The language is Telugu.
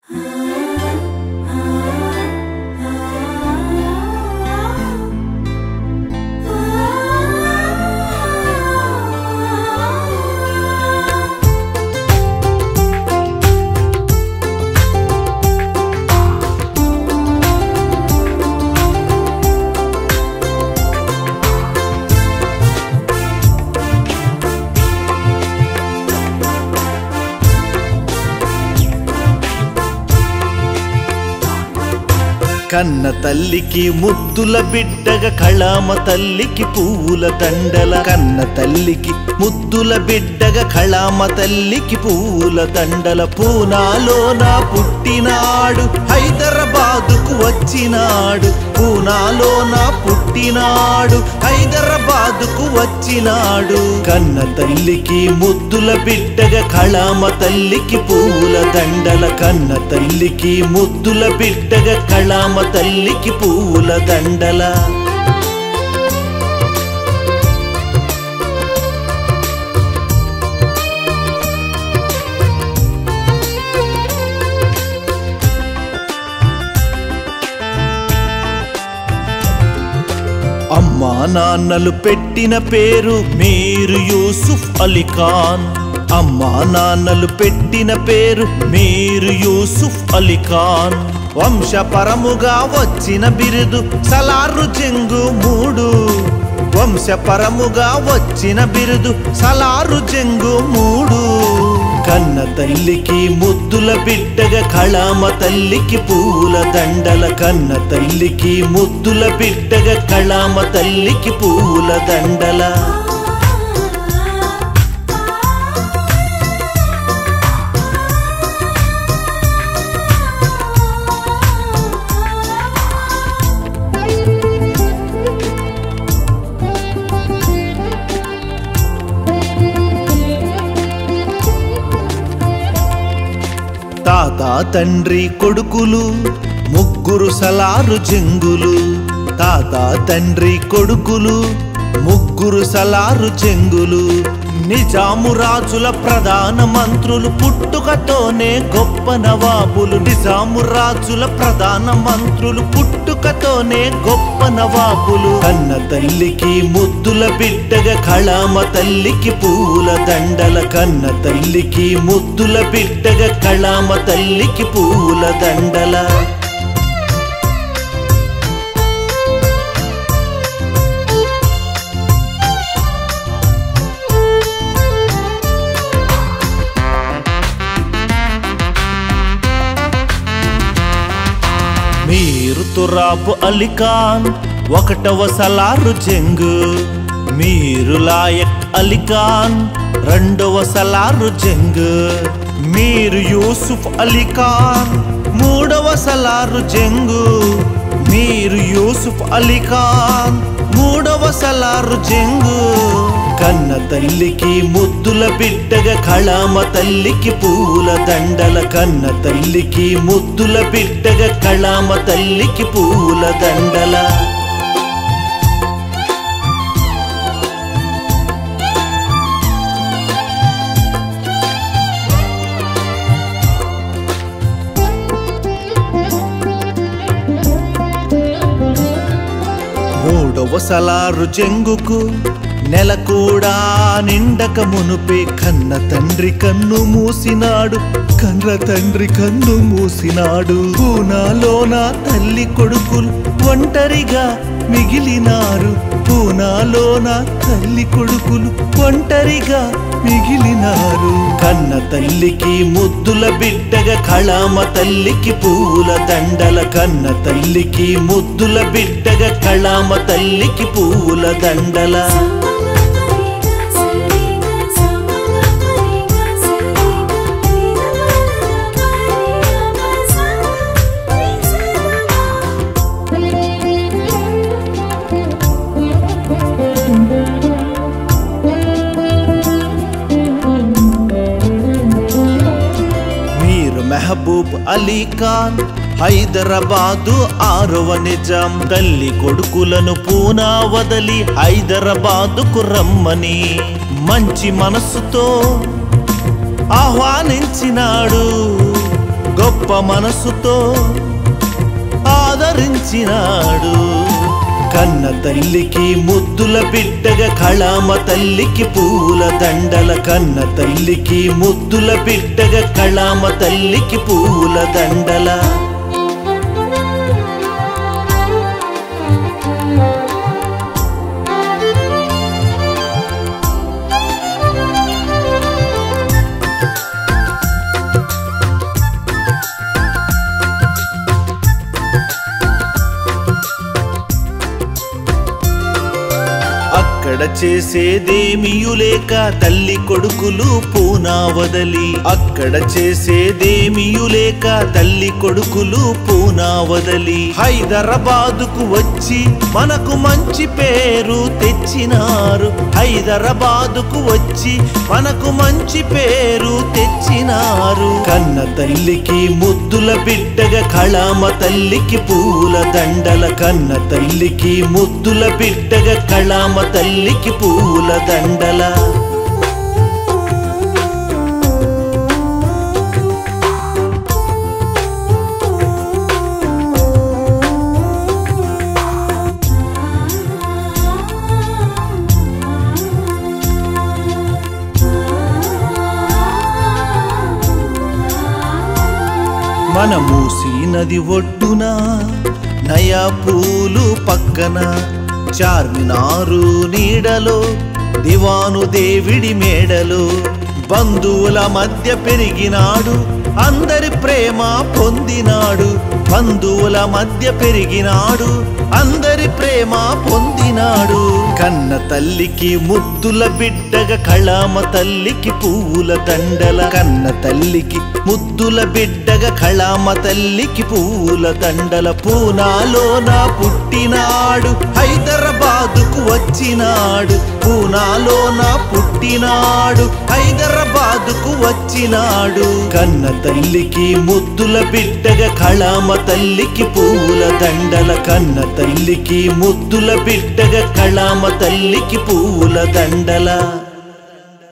కన్న తల్లికి ముద్దుల బిడ్డగ కళామ తల్లికి పువ్వుల దండల కన్న తల్లికి ముద్దుల బిడ్డగ కళామ తల్లికి పువ్వుల దండల పూనాలోన పుట్టినాడు హైదరాబాదుకు వచ్చినాడు పూనాలోన పుట్టినాడు హైదరాబాదుకు వచ్చినాడు కన్న తల్లికి ముద్దుల బిడ్డగ కళామ తల్లికి పువ్వుల దండల కన్న తల్లికి ముద్దుల బిడ్డగ కళామ తల్లికి పువ్వుల దండల అమ్మా నాన్నలు పెట్టిన పేరు మీరు యూసుఫ్ అలీ ఖాన్ అమ్మా నాన్నలు పెట్టిన పేరు మీరు యూసుఫ్ అలీ ఖాన్ వంశపరముగా వచ్చిన బిరుదు సలారు చెంగు మూడు వంశపరముగా వచ్చిన బిరుదు సలారు చెంగు మూడు కన్న తల్లికి ముద్దుల బిడ్డగ కళామ తల్లికి పూల దండల కన్న తల్లికి ముద్దుల బిడ్డగ కళామ తల్లికి పూల దండల తాత తండ్రి కొడుకులు ముగ్గురు సలారు జంగులు తాత తండ్రి కొడుకులు ముగ్గురు సలారు చెంగులు నిజాము రాజుల ప్రధాన మంత్రులు పుట్టుకతోనే గొప్ప నవాబులు నిజాము రాజుల ప్రధాన మంత్రులు పుట్టుకతోనే గొప్ప నవాబులు కన్న తల్లికి ముద్దుల బిడ్డగ కళామ తల్లికి పూల దండల కన్న తల్లికి ముద్దుల బిడ్డగ కళామ తల్లికి పూల దండల మీరు తురాబు అలీఖాన్ ఒకటవ సలారు జంగు మీరు లాయక్ అలీఖాన్ రెండవ సలారు జంగు మీరు యూసుఫ్ అలీఖాన్ మూడవ సలారు జంగు మీరు యూసుఫ్ అలీఖాన్ మూడవ సలారు జంగు కన్న తల్లికి ముద్దుల బిడ్డగ కళామ తల్లికి పూల దండల కన్న తల్లికి ముద్దుల బిడ్డగ కళామ తల్లికి పూల దండల మూడవ సలారు చెంగుకు నెల కూడా నిండక మునుపే కన్న తండ్రి కన్ను మూసినాడు కన్న తండ్రి కన్ను మూసినాడు పూనాలోన తల్లి కొడుకులు ఒంటరిగా మిగిలినారు పూనాలోన తల్లి కొడుకులు ఒంటరిగా మిగిలినారు కన్న తల్లికి ముద్దుల బిడ్డగ కళామ తల్లికి పూల దండల కన్న తల్లికి ముద్దుల బిడ్డగ కళామ తల్లికి పూల దండల మీరు మెహబూబ్ అలీ ఖాన్ హైదరాబాదు ఆరవ నిజాం తల్లి కొడుకులను పూనా వదలి హైదరాబాదుకు రమ్మని మంచి మనస్సుతో ఆహ్వానించినాడు గొప్ప గొప్ప మనసుతో ఆదరించినాడు కన్న తల్లికి ముద్దుల బిడ్డగా కళామ తల్లికి పూల దండల కన్న తల్లికి ముద్దుల బిడ్డగా కళామ తల్లికి పూల దండల అక్కడ చేసేదేమియు లేక తల్లి కొడుకులు పూనా వదలి అక్కడ చేసేదేమియు లేక తల్లి కొడుకులు పూనా వదలి హైదరాబాదుకు వచ్చి మనకు మంచి పేరు తెచ్చినారు హైదరాబాదుకు వచ్చి మనకు మంచి పేరు తెచ్చినారు కన్న తల్లికి ముద్దుల బిడ్డగా కళామ తల్లికి పూల దండల కన్న తల్లికి ముద్దుల బిడ్డగా కళామ తల్లికి పూల దండల మన మూసి నది ఒడ్డున నయా పూలు పక్కన చార్మినారు నీడలో దివాను దేవిడి మేడలో బంధువుల మధ్య పెరిగినాడు అందరి ప్రేమ పొందినాడు బంధువుల మధ్య పెరిగినాడు అందరి ప్రేమ పొందినాడు కన్న తల్లికి ముద్దుల బిడ్డగా కళామ తల్లికి పువ్వుల దండల కన్న తల్లికి ముద్దుల బిడ్డగా కళామ తల్లికి పువ్వుల దండల పూనాలోన పుట్టినాడు హైదరాబాదుకు వచ్చినాడు పూనాలోన పుట్టినాడు హైదరాబాదుకు వచ్చినాడు కన్న తల్లికి ముద్దుల బిడ్డగా కళామ తల్లికి పువ్వుల దండల కన్న తల్లికి ముద్దుల బిడ్డగా కళామ తల్లికి పువ్వుల దండల